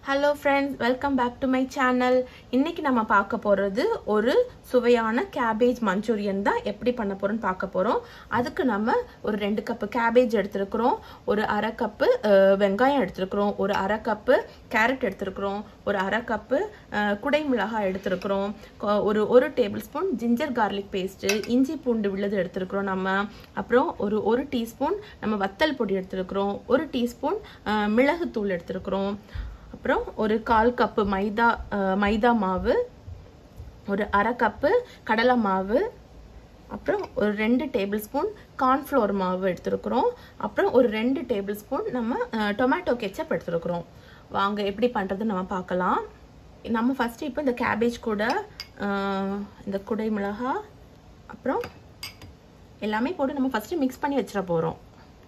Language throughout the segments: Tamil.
hello friends welcome back to my channel இன்னைக்கு நம்ம பார்க்க போகிறது ஒரு சுவையான கேபேஜ் மஞ்சூரியன் தான் எப்படி பண்ண போகிறோம்னு பார்க்க போகிறோம் அதுக்கு நம்ம ஒரு ரெண்டு கப்பு கேபேஜ் எடுத்துருக்குறோம் ஒரு அரை கப்பு அஹ், வெங்காயம் எடுத்துருக்குறோம் ஒரு அரை கப்பு கேரட் எடுத்துருக்குறோம் ஒரு அரை கப்பு அஹ், குடை மிளகாய் எடுத்துருக்குறோம் கொ- ஒரு ஒரு tablespoon ginger garlic paste இஞ்சி பூண்டு விழுது எடுத்துருக்குறோம் நம்ம அப்புறம் ஒரு ஒரு டீஸ்பூன் நம்ம வத்தல் பொடி எடுத்துருக்குறோம் ஒரு டீஸ்பூன் அஹ், மிளகுத்தூள் எடுத்துருக்குறோம் அப்புறம் ஒரு கால் கப்பு மைதா அஹ், மைதா மாவு ஒரு அரை கப்பு கடலை மாவு அப்புறம் ஒரு ரெண்டு டேபிள் ஸ்பூன் கார்ன்ஃப்ளவர் மாவு எடுத்துருக்குறோம் அப்புறம் ஒரு ரெண்டு டேபிள் ஸ்பூன் நம்ம டொமேட்டோ கெச்சப் எடுத்துருக்குறோம் வாங்க எப்படி பண்ணுறது நம்ம பார்க்கலாம் நம்ம ஃபஸ்ட்டு இப்போ இந்த கேபேஜ் கூட அஹ், இந்த குடை மிளகாய் அப்புறம் எல்லாமே போட்டு நம்ம ஃபஸ்ட்டு மிக்ஸ் பண்ணி வச்சிட போகிறோம்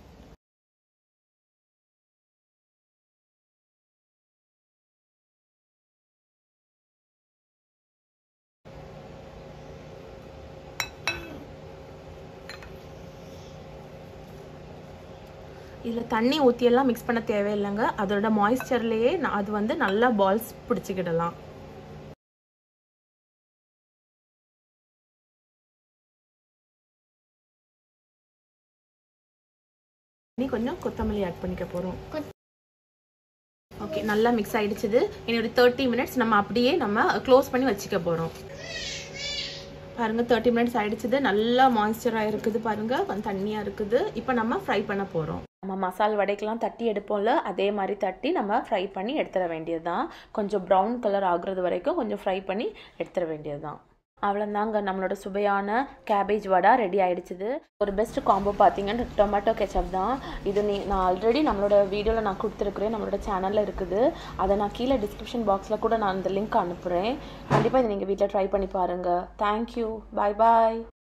இதில் தண்ணி ஊற்றியெல்லாம் மிக்ஸ் பண்ண தேவையில்லைங்க அதோட மாய்ஸ்சர்லேயே அது வந்து நல்லா பால்ஸ் பிடிச்சிக்கிடலாம் இனி கொஞ்சம் கொத்தமல்லி ஆட் பண்ணிக்க போகிறோம் ஓகே நல்லா மிக்ஸ் ஆயிடுச்சுது இனி ஒரு தேர்ட்டி மினிட்ஸ் நம்ம அப்படியே நம்ம க்ளோஸ் பண்ணி வச்சுக்க போகிறோம் பாருங்க தேர்ட்டி மினிட்ஸ் ஆயிடுச்சுது நல்லா மாய்ஸ்சராக இருக்குது பாருங்க கொஞ்சம் தண்ணியாக இருக்குது இப்போ நம்ம ஃப்ரை பண்ண போகிறோம் நம்ம மசால் வடைக்கெல்லாம் தட்டி எடுப்போம்ல அதே மாதிரி தட்டி நம்ம ஃப்ரை பண்ணி எடுத்துட வேண்டியது தான் கொஞ்சம் ப்ரௌன் கலர் ஆகுறது வரைக்கும் கொஞ்சம் ஃப்ரை பண்ணி எடுத்துட வேண்டியது தான் அவ்வளோதாங்க நம்மளோட சுவையான கேபேஜ் வடை ரெடி ஆயிடுச்சுது ஒரு பெஸ்ட் காம்போ பார்த்தீங்கன்னா டொமேட்டோ கெச்சப் தான் இது நீ நான் ஆல்ரெடி நம்மளோட வீடியோவில் நான் கொடுத்துருக்குறேன் நம்மளோட சேனலில் இருக்குது அதை நான் கீழே டிஸ்கிரிப்ஷன் பாக்ஸில் கூட நான் அந்த லிங்க் அனுப்புகிறேன் கண்டிப்பாக இதை நீங்கள் வீட்டில் ட்ரை பண்ணி பாருங்கள் தேங்க்யூ பாய் பாய்